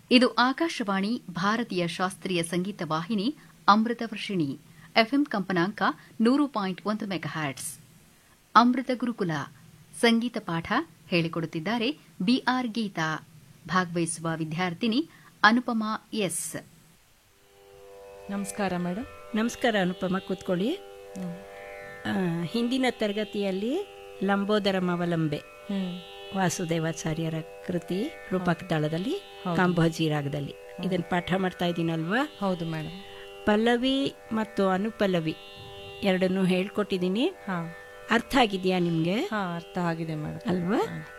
ಇದು ಆಕಾಶವಾಣಿ ಭಾರತೀಯ ಶಾಸ್ತ್ರೀಯ ಸಂಗೀತ ವಾಹಿನಿ ಅಮೃತ ವರ್ಷಿಣಿ ಎಫ್ಎಂ ಕಂಪನಾಂಕ ನೂರು ಪಾಯಿಂಟ್ ಒಂದು ಮೆಗಾಹ್ಯಾಟ್ಸ್ ಅಮೃತ ಗುರುಕುಲ ಸಂಗೀತ ಪಾಠ ಹೇಳಿಕೊಡುತ್ತಿದ್ದಾರೆ ಬಿಆರ್ ಗೀತಾ ಭಾಗವಹಿಸುವ ವಿದ್ಯಾರ್ಥಿನಿ ಅನುಪಮಾ ಎಸ್ ನಮಸ್ಕಾರ ಮೇಡಮ್ ನಮಸ್ಕಾರ ಅನುಪಮ ಕೂತ್ಕೊಳ್ಳಿ ಆ, ಹಿಂದಿನ ತರಗತಿಯಲ್ಲಿ ಲಂಬೋದರಂ ಅವಲಂಬೆ ವಾಸುದೇವಾಚಾರ್ಯರ ಕೃತಿ ರೂಪಕ ತಾಳದಲ್ಲಿ ಕಾಂಬೋಜಿ ರಾಗದಲ್ಲಿ ಇದನ್ನು ಪಾಠ ಮಾಡ್ತಾ ಇದ್ದೀನಲ್ವಾ ಹೌದು ಮೇಡಮ್ ಪಲ್ಲವಿ ಮತ್ತು ಅನುಪಲ್ಲವಿ ಎರಡನ್ನೂ ಹೇಳ್ಕೊಟ್ಟಿದ್ದೀನಿ ಹಾ ಅರ್ಥ ಆಗಿದೆಯಾ ನಿಮಗೆ ಹಾ ಅರ್ಥ ಆಗಿದೆ ಮೇಡಮ್ ಅಲ್ವಾ